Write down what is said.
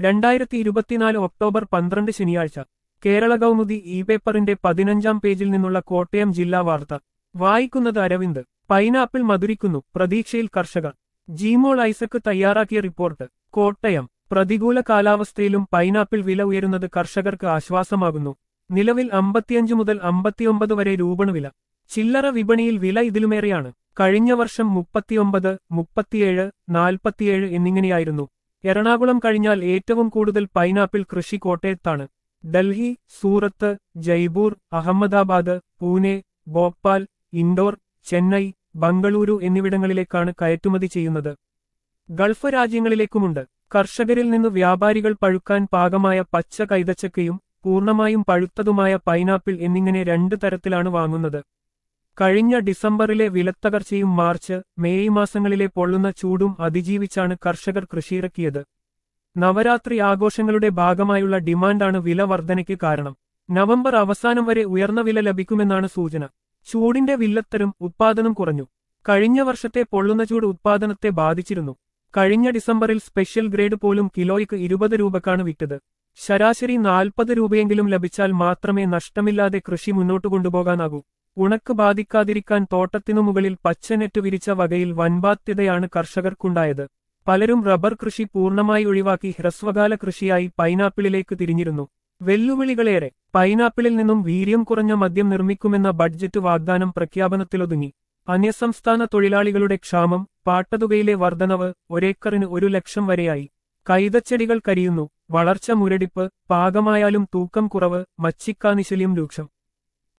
രണ്ടായിരത്തി ഇരുപത്തിനാല് ഒക്ടോബർ പന്ത്രണ്ട് ശനിയാഴ്ച കേരള കൗമുദി ഇ പേപ്പറിന്റെ പതിനഞ്ചാം പേജിൽ നിന്നുള്ള കോട്ടയം ജില്ലാ വാർത്ത വായിക്കുന്നത് അരവിന്ദ് പൈനാപ്പിൾ മധുരിക്കുന്നു പ്രതീക്ഷയിൽ കർഷകർ ജീമോൾ ഐസക്ക് തയ്യാറാക്കിയ റിപ്പോർട്ട് കോട്ടയം പ്രതികൂല കാലാവസ്ഥയിലും പൈനാപ്പിൾ വില ഉയരുന്നത് കർഷകർക്ക് ആശ്വാസമാകുന്നു നിലവിൽ അമ്പത്തിയഞ്ച് മുതൽ അമ്പത്തിയൊമ്പത് വരെ രൂപണ് വില ചില്ലറ വിപണിയിൽ വില ഇതിലുമേറെയാണ് കഴിഞ്ഞ വർഷം മുപ്പത്തിയൊമ്പത് മുപ്പത്തിയേഴ് നാൽപ്പത്തിയേഴ് എന്നിങ്ങനെയായിരുന്നു എറണാകുളം കഴിഞ്ഞാൽ ഏറ്റവും കൂടുതൽ പൈനാപ്പിൾ കൃഷി കോട്ടയത്താണ് ഡൽഹി സൂറത്ത് ജയ്പൂർ അഹമ്മദാബാദ് പൂനെ ഭോപ്പാൽ ഇൻഡോർ ചെന്നൈ ബംഗളൂരു എന്നിവിടങ്ങളിലേക്കാണ് കയറ്റുമതി ചെയ്യുന്നത് ഗൾഫ് രാജ്യങ്ങളിലേക്കുമുണ്ട് കർഷകരിൽ നിന്ന് വ്യാപാരികൾ പഴുക്കാൻ പാകമായ പച്ച കൈതച്ചക്കയും പൂർണ്ണമായും പഴുത്തതുമായ പൈനാപ്പിൾ എന്നിങ്ങനെ രണ്ട് തരത്തിലാണ് വാങ്ങുന്നത് കഴിഞ്ഞ ഡിസംബറിലെ വിലത്തകർച്ചയും മാർച്ച് മേയ് മാസങ്ങളിലെ പൊള്ളുന്ന ചൂടും അതിജീവിച്ചാണ് കർഷകർ കൃഷിയിറക്കിയത് നവരാത്രി ആഘോഷങ്ങളുടെ ഭാഗമായുള്ള ഡിമാൻഡാണ് വില വർധനയ്ക്ക് കാരണം നവംബർ അവസാനം വരെ ഉയർന്ന വില ലഭിക്കുമെന്നാണ് സൂചന ചൂടിന്റെ വില്ലത്തരും ഉത്പാദനം കുറഞ്ഞു കഴിഞ്ഞ വർഷത്തെ പൊള്ളുന്ന ചൂട് ഉത്പാദനത്തെ ബാധിച്ചിരുന്നു കഴിഞ്ഞ ഡിസംബറിൽ സ്പെഷ്യൽ ഗ്രേഡ് പോലും കിലോയ്ക്ക് ഇരുപത് രൂപക്കാണ് വിറ്റത് ശരാശരി നാൽപ്പത് രൂപയെങ്കിലും ലഭിച്ചാൽ മാത്രമേ നഷ്ടമില്ലാതെ കൃഷി മുന്നോട്ടു കൊണ്ടുപോകാനാകൂ ഉണക്ക് ബാധിക്കാതിരിക്കാൻ തോട്ടത്തിനു മുകളിൽ പച്ചനെറ്റ് വിരിച്ച വകയിൽ വൻബാധ്യതയാണ് കർഷകർക്കുണ്ടായത് പലരും റബ്ബർ കൃഷി പൂർണ്ണമായി ഒഴിവാക്കി ഹ്രസ്വകാല കൃഷിയായി പൈനാപ്പിളിലേക്ക് തിരിഞ്ഞിരുന്നു വെല്ലുവിളികളേറെ പൈനാപ്പിളിൽ നിന്നും വീര്യം കുറഞ്ഞ മദ്യം നിർമ്മിക്കുമെന്ന ബഡ്ജറ്റ് വാഗ്ദാനം പ്രഖ്യാപനത്തിലൊതുങ്ങി അന്യസംസ്ഥാന തൊഴിലാളികളുടെ ക്ഷാമം പാട്ടതുകയിലെ വർധനവ് ഒരേക്കറിന് ഒരു ലക്ഷം വരെയായി കൈതച്ചെടികൾ കരിയുന്നു വളർച്ച മുരടിപ്പ് പാകമായാലും തൂക്കം കുറവ് മച്ചിക്കാനിശല്യം രൂക്ഷം